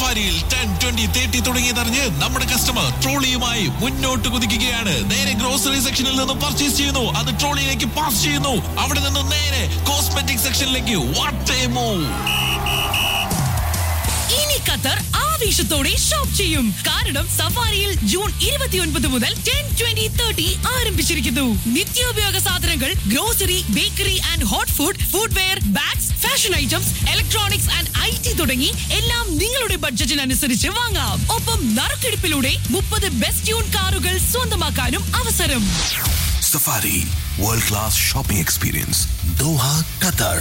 സഫാരിയിൽ ten twenty thirty തുടങ്ങിയതറിഞ്ഞ് നമ്മുടെ customer ട്രോളിയുമായി മുന്നോട്ട് കുതിക്കുകയാണ് നേരെ ഗ്രോസറി സെക്ഷനിൽ നിന്ന് പർച്ചേസ് ചെയ്യുന്നു അത് ട്രോളിയിലേക്ക് പാസ് ചെയ്യുന്നു അവിടെ നിന്ന് നേരെ കോസ്മെറ്റിക് സെക്ഷനിലേക്ക് വാട്ട് എ മൂവ് ഇനി ഖത്തർ ആവേശത്തോടെ ഷോപ്പ് ചെയ്യും കാരണം സഫാരിയിൽ ജൂൺ ഇരുപത്തിയൊൻപത് മുതൽ ടെൻ ട്വന്റി തേർട്ടി ആരംഭിച്ചിരിക്കുന്നു നിത്യോപയോഗ സാധനങ്ങൾ grocery bakery and hot food footwear bags fashion items electronics and I T തുടങ്ങി എല്ലാം നിങ്ങളുടെ ബഡ്ജറ്റിനനുസരിച്ച് വാങ്ങാം ഒപ്പം നറുക്കെടുപ്പിലൂടെ മുപ്പത് ബെസ്റ്റ് ട്യൂൺ കാറുകൾ സ്വന്തമാക്കാനും അവസരം Safari World Class Shopping Experience Doha, Qatar.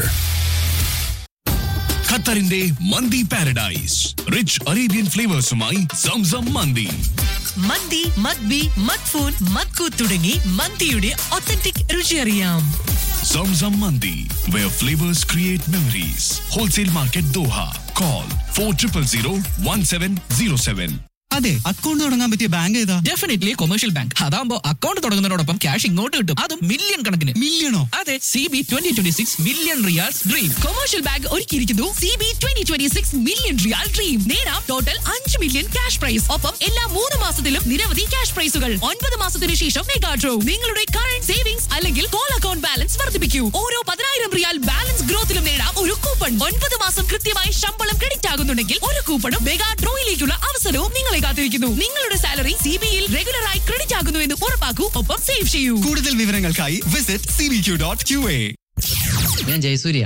ഖത്തറിന്റെ മന്തി പാരഡൈസ് റിച്ച് അറേബ്യൻ ഫ്ലേവേഴ്സുമായി സംസം മന്തി മന്തി മദ്ബി മദ്ഫൂൻ മദ്കൂ തുടങ്ങി മന്തിയുടെ ഒത്തന്റിക് രുചി അറിയാം Zamzam mandi where flavours create memories wholesale market Doha call four triple zero one seven zero seven അതെ അക്കൗണ്ട് തുടങ്ങാൻ പറ്റിയ ബാങ്ക് ഏതാ ഡെഫിനറ്റ്ലി കൊമേഴ്ഷ്യൽ ബാങ്ക് അതാകുമ്പോൾ അക്കൗണ്ട് തുടങ്ങുന്നതിനോടൊപ്പം ക്യാഷ് ഇങ്ങോട്ട് കിട്ടും അതും മില്യൺ കണക്കിന് മില്യണോ അതെ C B twenty twenty six million riyals dream commercial bank ഒരുക്കിയിരിക്കുന്നു C B twenty twenty six million riyal dream നേടാം ടോട്ടൽ അഞ്ച് മില്യൺ ക്യാഷ് പ്രൈസ് ഒപ്പം എല്ലാ മൂന്ന് മാസത്തിലും നിരവധി ക്യാഷ് പ്രൈസുകൾ ഒൻപത് മാസത്തിന് ശേഷം മെഗാ ഡ്രോ നിങ്ങളുടെ കറന്റ് സേവിങ്സ് അല്ലെങ്കിൽ കോൾ അക്കൗണ്ട് ബാലൻസ് വർദ്ധിപ്പിക്കൂ ഓരോ പതിനായിരം റിയാൽ ബാലൻസ് ഗ്രോത്തിലും നേടാം ഒരു കൂപ്പൺ ഒൻപത് മാസം കൃത്യമായി ശമ്പളം ക്രെഡിറ്റ് ആകുന്നുണ്ടെങ്കിൽ ഒരു കൂപ്പണും മെഗാ ഡ്രോയിലേക്കുള്ള അവസരവും നിങ്ങളെ കാത്തിരിക്കുന്നു നിങ്ങളുടെ സാലറി സി ബിയിൽ റെഗുലറായി ക്രെഡിറ്റ് ആകുന്നു എന്ന് ഉറപ്പാക്കൂ ഒപ്പം സേവ് ചെയ്യൂ കൂടുതൽ വിവരങ്ങൾക്കായി visit C B Q dot Q A ഞാൻ Jayasurya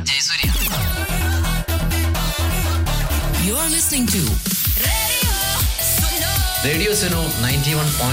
You are listening to radio Suno ninety one